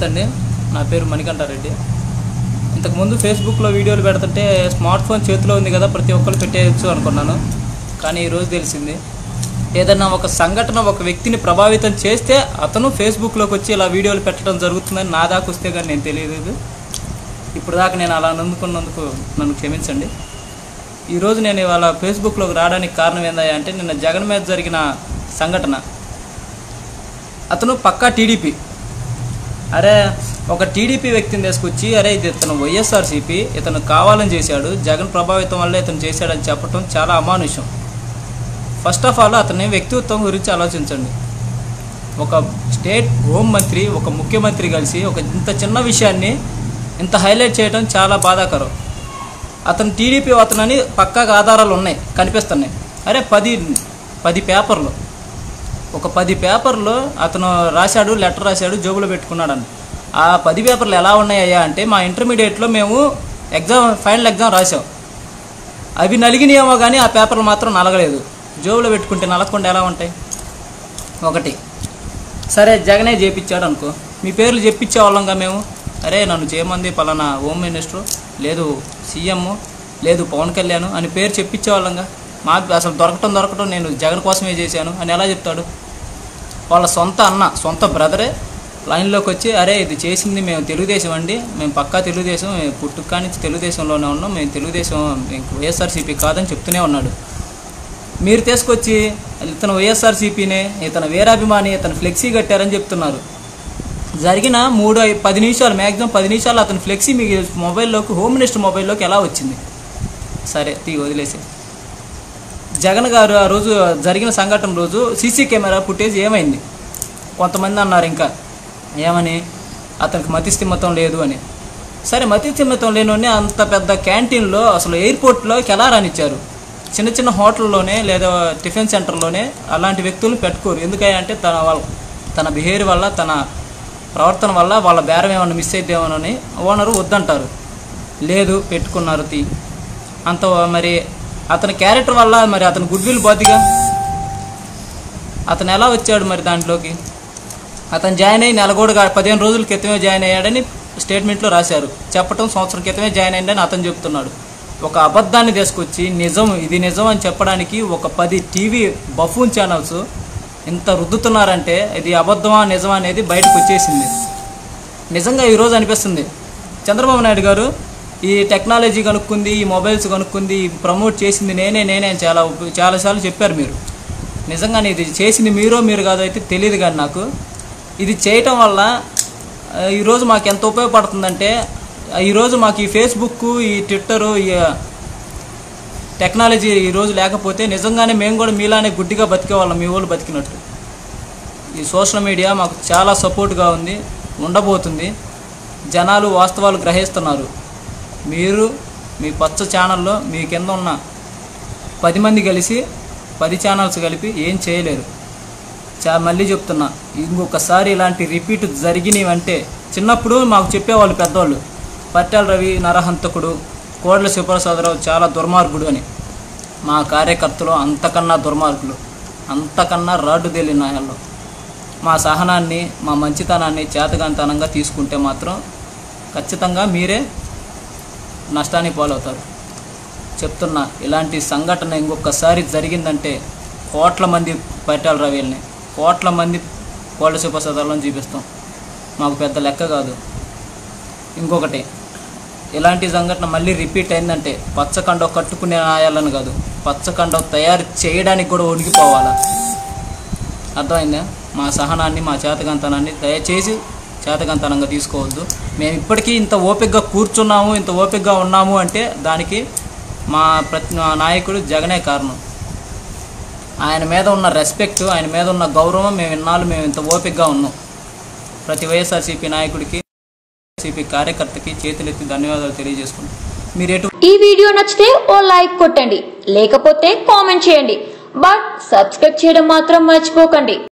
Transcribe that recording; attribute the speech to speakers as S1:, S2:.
S1: అండి నా పేరు మణికంఠారెడ్డి ఇంతకుముందు ఫేస్బుక్లో వీడియోలు పెడుతుంటే స్మార్ట్ ఫోన్ చేతిలో ఉంది కదా ప్రతి ఒక్కరు పెట్టేయచ్చు అనుకున్నాను కానీ ఈరోజు తెలిసింది ఏదైనా ఒక సంఘటన ఒక వ్యక్తిని ప్రభావితం చేస్తే అతను ఫేస్బుక్లోకి వచ్చి ఇలా వీడియోలు పెట్టడం జరుగుతుందని నా దాకా వస్తే కానీ నేను తెలియలేదు ఇప్పుడు దాకా నేను అలా నందుకున్నందుకు నన్ను క్షమించండి ఈరోజు నేను ఇవాళ ఫేస్బుక్లోకి రావడానికి కారణం ఏందా అంటే నిన్న జగన్ మీద జరిగిన సంఘటన అతను పక్కా టీడీపీ అరే ఒక టీడీపీ వ్యక్తిని తీసుకొచ్చి అరే ఇది ఇతను వైఎస్ఆర్సీపీ ఇతను కావాలని చేశాడు జగన్ ప్రభావితం వల్ల ఇతను చేశాడని చెప్పడం చాలా అమానుషం ఫస్ట్ ఆఫ్ ఆల్ అతని వ్యక్తిత్వం గురించి ఆలోచించండి ఒక స్టేట్ హోం మంత్రి ఒక ముఖ్యమంత్రి కలిసి ఒక ఇంత చిన్న విషయాన్ని ఇంత హైలైట్ చేయడం చాలా బాధాకరం అతను టీడీపీ అతనని పక్కాగా ఆధారాలు ఉన్నాయి కనిపిస్తున్నాయి అరే పది పది పేపర్లు ఒక పది పేపర్లు అతను రాశాడు లెటర్ రాశాడు జోబులో పెట్టుకున్నాడని ఆ పది పేపర్లు ఎలా ఉన్నాయ్యా అంటే మా ఇంటర్మీడియట్లో మేము ఎగ్జామ్ ఫైనల్ ఎగ్జామ్ రాసాం అవి నలిగినాయేమో కానీ ఆ పేపర్లు మాత్రం నలగలేదు జోబులో పెట్టుకుంటే నలగకుండా ఎలా ఉంటాయి ఒకటి సరే జగనే చేపించాడు అనుకో మీ పేర్లు చెప్పించే వాళ్ళంగా మేము అరే నన్ను చేయమంది పలానా హోమ్ మినిస్టర్ లేదు సీఎం లేదు పవన్ కళ్యాణ్ అని పేరు చెప్పించే వాళ్ళంగా మాకు అసలు దొరకటం దొరకటం నేను జగన్ కోసమే చేశాను అని ఎలా చెప్తాడు వాళ్ళ సొంత అన్న సొంత బ్రదరే లైన్లోకి వచ్చి అరే ఇది చేసింది మేము తెలుగుదేశం అండి మేము పక్కా తెలుగుదేశం మేము పుట్టుక నుంచి తెలుగుదేశంలోనే ఉన్నాం మేము తెలుగుదేశం ఇంక వైఎస్ఆర్సీపీ కాదని చెప్తూనే ఉన్నాడు మీరు తీసుకొచ్చి ఇతను వైఎస్ఆర్సీపీనే ఇతను వీరాభిమాని ఇతను ఫ్లెక్సీ కట్టారని చెప్తున్నారు జరిగిన మూడు ఐ- పది నిమిషాలు మ్యాక్సిమం పది నిమిషాలు అతను ఫ్లెక్సీ మీ మొబైల్లోకి హోమ్ మినిస్టర్ మొబైల్లోకి ఎలా వచ్చింది సరే తీ వదిలేసి జగన్ గారు ఆ రోజు జరిగిన సంఘటన రోజు సీసీ కెమెరా ఫుటేజ్ ఏమైంది కొంతమంది అన్నారు ఇంకా ఏమని అతనికి మతిస్థిమతం లేదు అని సరే మతిస్థిమతం లేని అంత పెద్ద క్యాంటీన్లో అసలు ఎయిర్పోర్ట్లోకి ఎలా రానిచ్చారు చిన్న చిన్న హోటల్లోనే లేదా టిఫిన్ సెంటర్లోనే అలాంటి వ్యక్తులను పెట్టుకోరు ఎందుకంటే తన వాళ్ళ తన బిహేవియర్ వల్ల తన ప్రవర్తన వల్ల వాళ్ళ బేరం ఏమైనా మిస్ అయిద్దేమోనని ఓనరు వద్దంటారు లేదు పెట్టుకున్నారు తీ అంత మరి అతని క్యారెక్టర్ వల్ల మరి అతని గుడ్ విల్ పోతిగా అతను ఎలా వచ్చాడు మరి దాంట్లోకి అతను జాయిన్ అయ్యి నెలగోడుగా పదిహేను రోజుల క్రితమే జాయిన్ అయ్యాడని స్టేట్మెంట్లో రాశారు చెప్పటం సంవత్సరం క్రితమే జాయిన్ అయ్యాడని అతను చెప్తున్నాడు ఒక అబద్ధాన్ని తీసుకొచ్చి నిజం ఇది నిజం అని చెప్పడానికి ఒక పది టీవీ బఫూన్ ఛానల్స్ ఇంత రుద్దుతున్నారంటే ఇది అబద్ధమా నిజమా అనేది బయటకు వచ్చేసింది నిజంగా ఈరోజు అనిపిస్తుంది చంద్రబాబు నాయుడు గారు ఈ టెక్నాలజీ కనుక్కుంది ఈ మొబైల్స్ కనుక్కుంది ఈ ప్రమోట్ చేసింది నేనే నేనే అని చాలా ఉప- చాలాసార్లు చెప్పారు మీరు నిజంగానే ఇది చేసింది మీరో మీరు కాదో అయితే తెలియదు కానీ నాకు ఇది చేయటం వల్ల ఆ, ఈరోజు మాకు ఎంత ఉపయోగపడుతుందంటే ఆ, ఈరోజు మాకు ఈ ఫేస్బుక్ ఈ ట్విట్టరు ఈ ఆ, టెక్నాలజీ ఈరోజు లేకపోతే నిజంగానే మేము కూడా మీలానే గుడ్డిగా బతికే వాళ్ళం మీ వాళ్ళు బతికినట్టు ఈ సోషల్ మీడియా మాకు చాలా సపోర్ట్గా ఉంది ఉండబోతుంది జనాలు వాస్తవాలు గ్రహిస్తున్నారు మీరు మీ పచ్చ ఛానల్లో మీ కింద ఉన్న పది మంది కలిసి పది ఛానల్స్ కలిపి ఏం చేయలేరు చా మళ్ళీ చెప్తున్నా ఇంకొకసారి ఇలాంటి రిపీట్ జరిగినవంటే చిన్నప్పుడు మాకు చెప్పేవాళ్ళు పెద్దవాళ్ళు పట్టాల రవి నరహంతకుడు కోడల శివప్రసాదరావు చాలా దుర్మార్గుడు అని మా కార్యకర్తలు అంతకన్నా దుర్మార్గులు అంతకన్నా రాడ్డు తేలిన నాయల్లో మా సహనాన్ని మా మంచితనాన్ని చేతగాంతనంగా తీసుకుంటే మాత్రం ఖచ్చితంగా మీరే నష్టానికి పాలవుతారు చెప్తున్నా ఇలాంటి సంఘటన ఇంకొకసారి జరిగిందంటే కోట్ల మంది పట్టాల రవిల్ని కోట్ల మంది కోళ్ళ శుభసదాలను చూపిస్తాం మాకు పెద్ద లెక్క కాదు ఇంకొకటి ఇలాంటి సంఘటన మళ్ళీ రిపీట్ అయిందంటే పచ్చకండవ కట్టుకునే ఆయాలని కాదు పచ్చకండవ తయారు చేయడానికి కూడా ఉనికిపోవాలా అర్థమైందా మా సహనాన్ని మా చేతకంతనాన్ని దయచేసి చేతకంతనంగా తీసుకోవద్దు మేము ఇప్పటికీ ఇంత ఓపికగా కూర్చున్నాము ఇంత ఓపికగా ఉన్నాము అంటే దానికి మా ప్రతి మా నాయకుడు జగనే కారణం ఆయన మీద ఉన్న రెస్పెక్ట్ ఆయన మీద ఉన్న గౌరవం మేము ఇన్నాళ్ళు మేము ఇంత ఓపికగా ఉన్నాం ప్రతి వైఎస్ఆర్సీపీ నాయకుడికి సిపి కార్యకర్తకి చేతులెత్తి ధన్యవాదాలు తెలియజేసుకుంటాం మీరు ఎటు
S2: ఈ వీడియో నచ్చితే ఓ లైక్ కొట్టండి లేకపోతే కామెంట్ చేయండి బట్ సబ్స్క్రైబ్ చేయడం మాత్రం మర్చిపోకండి